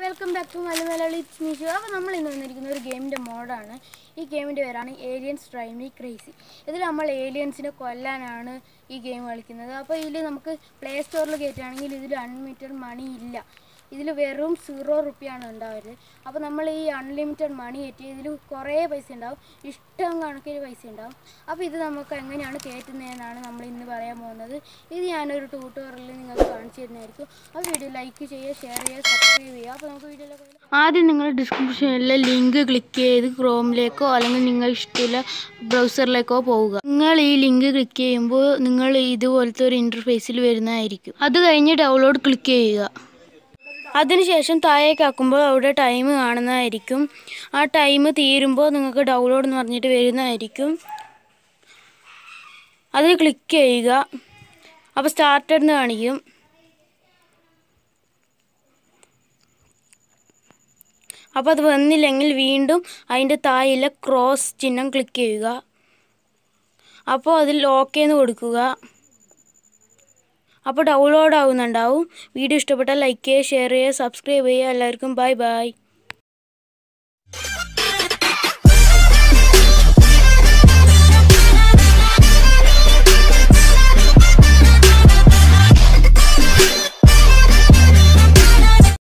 Welcome back to Malayali it's Meeshu അപ്പോൾ നമ്മൾ ഇന്ന് വന്നിരിക്കുന്ന ഒരു ഗെയിമിൻ്റെ മോഡാണ് ഈ ഗെയിമിൻ്റെ പേരാണ് ഏലിയൻസ് ഡ്രൈവ് ക്രേസി ഇതിൽ നമ്മൾ ഏലിയൻസിനെ കൊല്ലാനാണ് ഈ ഗെയിം കളിക്കുന്നത് അപ്പോൾ ഇതിൽ നമുക്ക് പ്ലേ സ്റ്റോറിൽ കയറ്റുകയാണെങ്കിൽ ഇതിൽ അൺലിമിറ്റഡ് മണി ഇല്ല ഇതിൽ വെറും സീറോ റുപ്പിയാണ് ഉണ്ടാവരുത് അപ്പോൾ നമ്മൾ ഈ അൺലിമിറ്റഡ് മണി കയറ്റി ഇതിൽ കുറേ പൈസ ഉണ്ടാവും ഇഷ്ടം കണക്കിന് പൈസ ഉണ്ടാവും അപ്പോൾ ഇത് നമുക്ക് എങ്ങനെയാണ് കയറ്റുന്നതെന്നാണ് നമ്മൾ ഇന്ന് പറയാൻ പോകുന്നത് ഇത് ഞാനൊരു ട്യൂട്ടോറിയലിൽ നിങ്ങൾക്ക് കാണിച്ചു തരുന്നതായിരിക്കും ആ വീഡിയോ ലൈക്ക് ചെയ്യുക ഷെയർ ചെയ്യുക സബ്സ്ക്രൈബ് ചെയ്യുക അപ്പോൾ നമുക്ക് വീഡിയോയിലേക്ക് പോകാം. ആദ്യം നിങ്ങൾ ഡിസ്ക്രിപ്ഷനിലെ ലിങ്ക് ക്ലിക്ക് ചെയ്ത് ക്രോമിലേക്കോ അല്ലെങ്കിൽ നിങ്ങൾ ഇഷ്ടമുള്ള ബ്രൗസറിലേക്കോ പോവുക നിങ്ങൾ ഈ ലിങ്ക് ക്ലിക്ക് ചെയ്യുമ്പോൾ നിങ്ങൾ ഇതുപോലത്തെ ഒരു ഇൻ്റർഫേസിൽ വരുന്നതായിരിക്കും അത് കഴിഞ്ഞ് ഡൗൺലോഡ് ക്ലിക്ക് ചെയ്യുക അതിനുശേഷം താഴേക്കാക്കുമ്പോൾ അവിടെ ടൈം കാണുന്നതായിരിക്കും ആ ടൈം തീരുമ്പോൾ നിങ്ങൾക്ക് ഡൗൺലോഡ് എന്ന് പറഞ്ഞിട്ട് വരുന്നതായിരിക്കും അത് ക്ലിക്ക് ചെയ്യുക അപ്പോൾ സ്റ്റാർട്ടഡ് എന്ന് കാണിക്കും അപ്പോൾ അത് വന്നില്ലെങ്കിൽ വീണ്ടും അതിൻ്റെ താഴെയുള്ള ക്രോസ് ചിഹ്നം ക്ലിക്ക് ചെയ്യുക അപ്പോൾ അതിൽ ഓക്കെ എന്ന് കൊടുക്കുക അപ്പോൾ ഡൗൺലോഡ് ആവുന്നുണ്ടാവും വീഡിയോ ഇഷ്ടപ്പെട്ടാൽ ലൈക്ക് ചെയ്യുക ഷെയർ ചെയ്യുക സബ്സ്ക്രൈബ് ചെയ്യുക എല്ലാവർക്കും ബൈ ബൈ